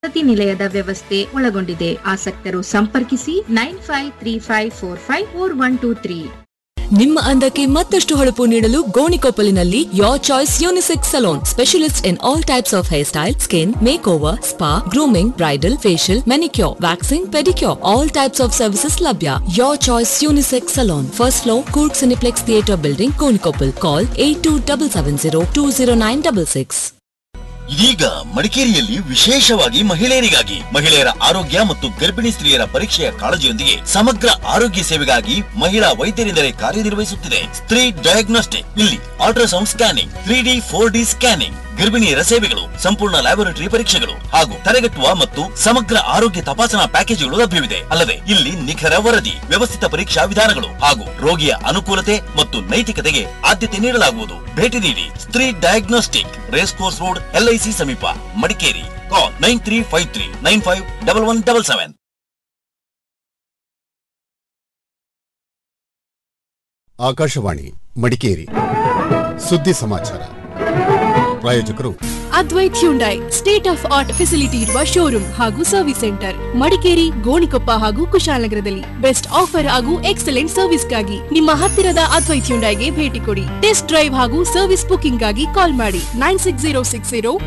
ವಸತಿ ನಿಲಯದ ವ್ಯವಸ್ಥೆ ಒಳಗೊಂಡಿದೆ ಆಸಕ್ತರು ಸಂಪರ್ಕಿಸಿ nine five three five four five four one two three ನಿಮ್ಮ ಅಂದಕ್ಕೆ ಮತ್ತಷ್ಟು ಹೊಳಪು ನೀಡಲು ಗೋಣಿಕೊಪ್ಪಲಿನಲ್ಲಿ your choice unisex salon specialist in all types of hair style skin makeover spa grooming bridal facial manicure waxing pedicure all types of services ಲಭ್ಯ your choice unisex salon first floor Coorg cineplex theatre building Gonikoppal call eight two double seven zero two zero nine double six ಇದೀಗ ಮಡಿಕೇರಿಯಲ್ಲಿ ವಿಶೇಷವಾಗಿ ಮಹಿಳೆಯರಿಗಾಗಿ ಮಹಿಳೆಯರ ಆರೋಗ್ಯ ಮತ್ತು ಗರ್ಭಿಣಿ ಸ್ತ್ರೀಯರ ಪರೀಕ್ಷೆಯ ಕಾಳಜಿಯೊಂದಿಗೆ ಸಮಗ್ರ ಆರೋಗ್ಯ ಸೇವೆಗಾಗಿ ಮಹಿಳಾ ವೈದ್ಯರಿಂದಲೇ ಕಾರ್ಯನಿರ್ವಹಿಸುತ್ತಿದೆ ಸ್ತ್ರೀ ಡಯಾಗ್ನೋಸ್ಟಿಕ್ ಇಲ್ಲಿ ultrasound scanning three D four D scanning ಗರ್ಭಿಣಿಯರ ಸೇವೆಗಳು ಸಂಪೂರ್ಣ ಲ್ಯಾಬೊರೇಟರಿ ಪರೀಕ್ಷೆಗಳು ಹಾಗೂ ತಡೆಗಟ್ಟುವ ಮತ್ತು ಸಮಗ್ರ ಆರೋಗ್ಯ ತಪಾಸಣಾ ಪ್ಯಾಕೇಜ್ಗಳು ಲಭ್ಯವಿದೆ ಅಲ್ಲದೆ ಇಲ್ಲಿ ನಿಖರ ವರದಿ ವ್ಯವಸ್ಥಿತ ಪರೀಕ್ಷಾ ವಿಧಾನಗಳು ಹಾಗೂ ರೋಗಿಯ ಅನುಕೂಲತೆ ಮತ್ತು ನೈತಿಕತೆಗೆ ಆದ್ಯತೆ ನೀಡಲಾಗುವುದು ಭೇಟಿ ನೀಡಿ Stree diagnostic race course road LIC ಸಮೀಪ Madikeri call nine three five three nine five double one double seven Akashvani Madikeri ಸುದ್ದಿ ಸಮಾಚಾರ ಪ್ರಾಯೋಜಕರು Advaith Hyundai state of art facility ಇರುವ ಶೋರೂಮ್ ಹಾಗೂ ಸರ್ವಿಸ್ ಸೆಂಟರ್ ಮಡಿಕೇರಿ ಗೋಣಿಕೊಪ್ಪ ಹಾಗೂ ಕುಶಾಲನಗರದಲ್ಲಿ ಬೆಸ್ಟ್ ಆಫರ್ ಹಾಗೂ ಎಕ್ಸಲೆಂಟ್ ಸರ್ವಿಸ್ಗಾಗಿ ನಿಮ್ಮ ಹತ್ತಿರದ ಅದ್ವೈತ್ ಹ್ಯುಂಡೈಗೆ ಭೇಟಿ ಕೊಡಿ ಟೆಸ್ಟ್ ಡ್ರೈವ್ ಹಾಗೂ ಸರ್ವಿಸ್ ಬುಕಿಂಗ್ ಗಾಗಿ ಕಾಲ್ ಮಾಡಿ nine six zero six zero